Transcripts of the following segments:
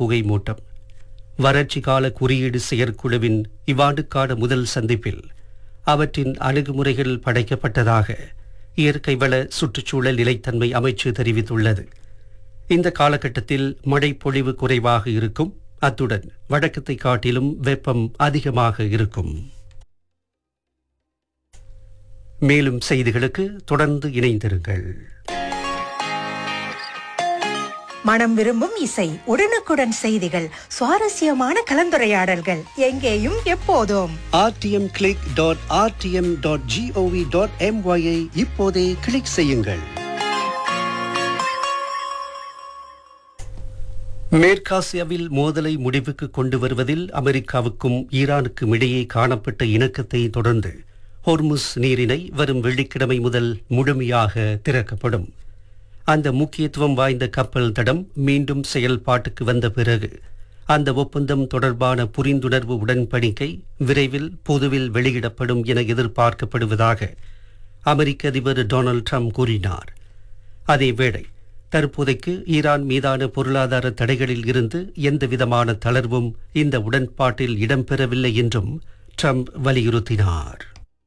புகை மூட்டம் வறட்சி கால குறியீடு செயற்குழுவின் இவ்வாண்டுக்கான முதல் சந்திப்பில் அவற்றின் அணுகுமுறைகள் படைக்கப்பட்டதாக இயற்கை வள சுற்றுச்சூழல் நிலைத்தன்மை அமைச்சு தெரிவித்துள்ளது இந்த காலகட்டத்தில் மழை பொழிவு குறைவாக இருக்கும் அத்துடன் வழக்கத்தை காட்டிலும் வெப்பம் அதிகமாக இருக்கும் மேலும் செய்திகளுக்கு தொடர்ந்து இணைந்திருங்கள் மனம் விரும்பும் இசை உடனுக்குடன் செய்திகள் சுவாரஸ்யமான கலந்துரையாடல்கள் எங்கேயும் எப்போதும் RTM click dot RTM dot GOV dot எம்ஒயை இப்போதே கிளிக் செய்யுங்கள் மேற்காசியாவில் மோதலை முடிவுக்கு கொண்டு வருவதில் அமெரிக்காவுக்கும் ஈரானுக்கும் இடையே காணப்பட்ட இணக்கத்தை தொடர்ந்து ஹொர்முஸ் நீரிணை வரும் வெள்ளிக்கிழமை முதல் முழுமையாக திறக்கப்படும் அந்த முக்கியத்துவம் வாய்ந்த கப்பல் தடம் மீண்டும் செயல்பாட்டுக்கு வந்த பிறகு அந்த ஒப்பந்தம் தொடர்பான புரிந்துணர்வு உடன்படிக்கை விரைவில் பொதுவில் வெளியிடப்படும் என எதிர்பார்க்கப்படுவதாக அமெரிக்க அதிபர் டொனால்ட் ட்ரம்ப் கூறினார் அதேவேளை தற்போதைக்கு ஈரான் மீதான பொருளாதார தடைகளில் இருந்து எந்தவிதமான தளர்வும் இந்த உடன்பாட்டில் இடம்பெறவில்லை என்றும் ட்ரம்ப் வலியுறுத்தினார்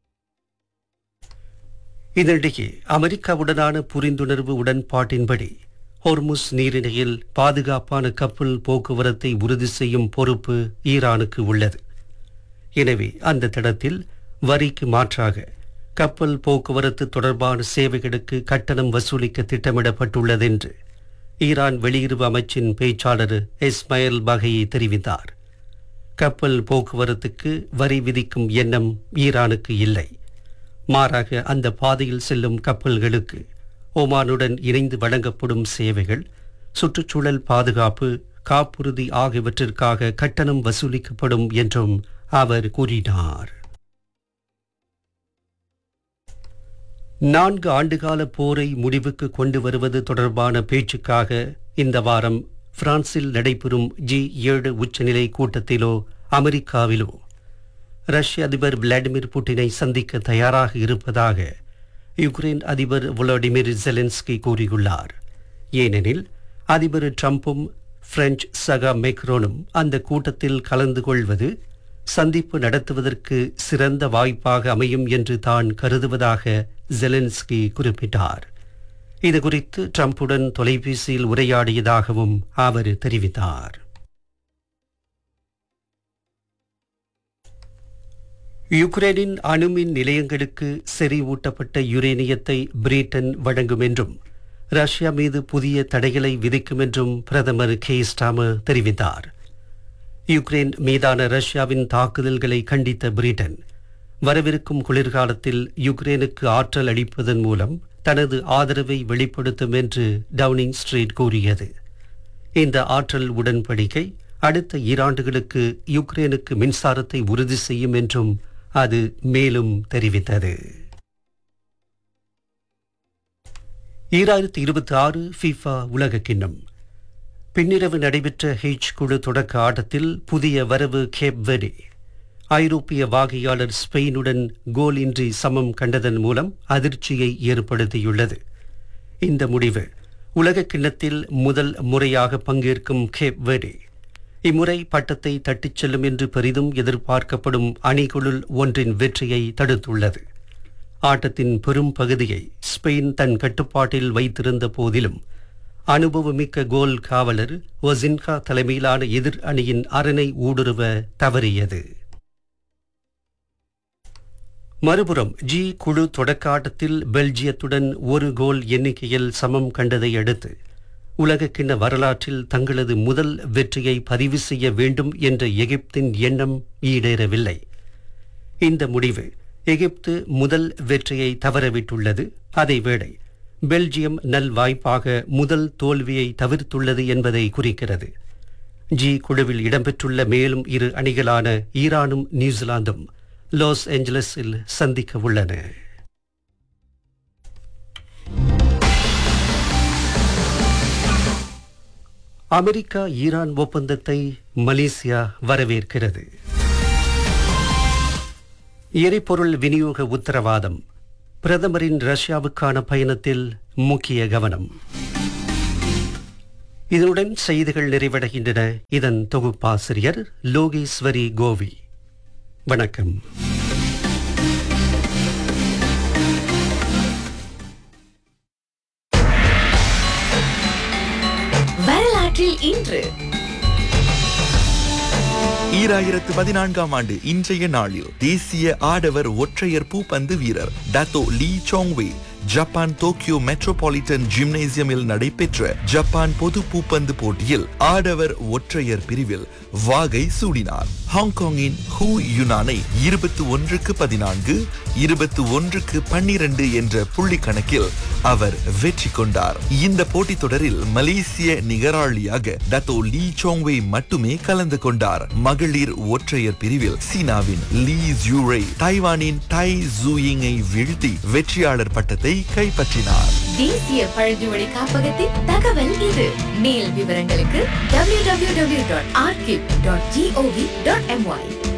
இதனிடையே அமெரிக்காவுடனான புரிந்துணர்வு உடன்பாட்டின்படி ஹொர்முஸ் நீரிணையில் பாதுகாப்பான கப்பல் போக்குவரத்தை உறுதி செய்யும் பொறுப்பு ஈரானுக்கு உள்ளது எனவே அந்த தடத்தில் வரிக்கு மாற்றாக கப்பல் போக்குவரத்து தொடர்பான சேவைகளுக்கு கட்டணம் வசூலிக்க திட்டமிடப்பட்டுள்ளது என்று ஈரான் வெளியுறவு அமைச்சின் பேச்சாளர் இஸ்மாயில் பகையை தெரிவித்தார் கப்பல் போக்குவரத்துக்கு வரி விதிக்கும் எண்ணம் ஈரானுக்கு இல்லை மாறாக அந்த பாதையில் செல்லும் கப்பல்களுக்கு ஓமானுடன் இணைந்து வழங்கப்படும் சேவைகள் சுற்றுச்சூழல் பாதுகாப்பு காப்புறுதி ஆகியவற்றிற்காக கட்டணம் வசூலிக்கப்படும் என்றும் அவர் கூறினார் நான்கு ஆண்டுகால போரை முடிவுக்கு கொண்டு வருவது தொடர்பான பேச்சுக்காக இந்த வாரம் பிரான்சில் நடைபெறும் ஜி ஏழு உச்சநிலை கூட்டத்திலோ அமெரிக்காவிலோ ரஷ்ய அதிபர் விளாடிமிர் புட்டினை சந்திக்க தயாராக இருப்பதாக யுக்ரைன் அதிபர் வோலோடிமிர் ஜெலன்ஸ்கி கூறியுள்ளார் ஏனெனில் அதிபர் ட்ரம்பும் பிரெஞ்சு சகா மேக்ரோனும் அந்த கூட்டத்தில் கலந்து கொள்வது சந்திப்பு நடத்துவதற்கு சிறந்த வாய்ப்பாக அமையும் என்று தான் கருதுவதாக ஜெலன்ஸ்கி குறிப்பிட்டார் இது குறித்து ட்ரம்புடன் தொலைபேசியில் உரையாடியதாகவும் அவர் தெரிவித்தார் யுக்ரைனின் அணுமின் நிலையங்களுக்கு செறிவூட்டப்பட்ட யுரேனியத்தை பிரிட்டன் வழங்கும் என்றும் ரஷ்யா மீது புதிய தடைகளை விதிக்கும் என்றும் பிரதமர் கே ஸ்டாமர் தெரிவித்தார் யுக்ரைன் மீதான ரஷ்யாவின் தாக்குதல்களை கண்டித்த பிரிட்டன் வரவிருக்கும் குளிர்காலத்தில் யுக்ரைனுக்கு ஆற்றல் அளிப்பதன் மூலம் தனது ஆதரவை வெளிப்படுத்தும் என்று டவுனிங் ஸ்ட்ரீட் கூறியது இந்த ஆற்றல் உடன்படிக்கை அடுத்த ஈராண்டுகளுக்கு யுக்ரைனுக்கு மின்சாரத்தை உறுதி செய்யும் என்றும் அது மேலும் தெரிவித்தது ஈராயிரத்தி இருபத்தி ஆறு ஃபிஃபா உலக கிண்ணம் பின்னிரவு நடைபெற்ற ஹெச் குழு தொடக்க ஆட்டத்தில் புதிய வரவு கேப் வெடி ஐரோப்பிய வாகையாளர் ஸ்பெயினுடன் கோல் இன்றி சமம் கண்டதன் மூலம் அதிர்ச்சியை ஏற்படுத்தியுள்ளது இந்த முடிவு உலக கிண்ணத்தில் முதல் முறையாக பங்கேற்கும் கேப் வெடி இம்முறை பட்டத்தை தட்டிச் செல்லும் என்று பெரிதும் எதிர்பார்க்கப்படும் அணிகளுள் ஒன்றின் வெற்றியை தடுத்துள்ளது ஆட்டத்தின் பெரும் பகுதியை ஸ்பெயின் தன் கட்டுப்பாட்டில் வைத்திருந்த போதிலும் அனுபவமிக்க கோல் காவலர் ஒசின்கா தலைமையிலான எதிர் அணியின் அரணை ஊடுருவ தவறியது மறுபுறம் ஜி குழு தொடக்க ஆட்டத்தில் பெல்ஜியத்துடன் ஒரு கோல் எண்ணிக்கையில் சமம் கண்டதை அடுத்து உலகக்கிண்ண வரலாற்றில் தங்களது முதல் வெற்றியை பதிவு செய்ய வேண்டும் என்ற எகிப்தின் எண்ணம் ஈடேறவில்லை இந்த முடிவு எகிப்து முதல் வெற்றியை தவறவிட்டுள்ளது அதேவேளை பெல்ஜியம் நல் வாய்ப்பாக முதல் தோல்வியை தவிர்த்துள்ளது என்பதை குறிக்கிறது ஜி குழுவில் இடம்பெற்றுள்ள மேலும் இரு அணிகளான ஈரானும் நியூசிலாந்தும் லாஸ் ஏஞ்சலஸில் சந்திக்க உள்ளன அமெரிக்கா ஈரான் ஒப்பந்தத்தை மலேசியா வரவேற்கிறது எரிபொருள் விநியோக உத்தரவாதம் பிரதமரின் ரஷ்யாவுக்கான பயணத்தில் முக்கிய கவனம் இதனுடன் செய்திகள் நிறைவடைகின்றன இதன் தொகுப்பாசிரியர் லோகேஸ்வரி கோவி வணக்கம் வரலாற்றில் இன்று ஈராயிரத்து பதினான்காம் ஆண்டு இன்றைய நாளில் தேசிய ஆடவர் ஒற்றையர் பூப்பந்து வீரர் Datuk Lee Chong Wei Japan Tokyo metropolitan ஜிம்னேசியமில் நடைபெற்ற ஜப்பான் பொது பூப்பந்து போட்டியில் ஆடவர் ஒற்றையர் பிரிவில் வாகை சூடினார் ஹாங்காங்கின் ஹூ யுனானை இருபத்தி ஒன்றுக்கு பதினான்கு இருபத்தி ஒன்றுக்கு பன்னிரண்டு என்ற புள்ளி கணக்கில் அவர் வெற்றி கொண்டார் இந்த போட்டித் தொடரில் மலேசிய நிகராளியாக டத்தோ லீ சோங்வே மட்டுமே கலந்து கொண்டார் மகளிர் ஒற்றையர் பிரிவில் சீனாவின் லீ ஜூரை தைவானின் டை ஜூயிங்கை வீழ்த்தி வெற்றியாளர் பட்டத்தை கைப்பற்றினார் தேசிய பழங்குடி காப்பகத்தின் தகவல் இது மேல் விவரங்களுக்கு www.arkip.gov.my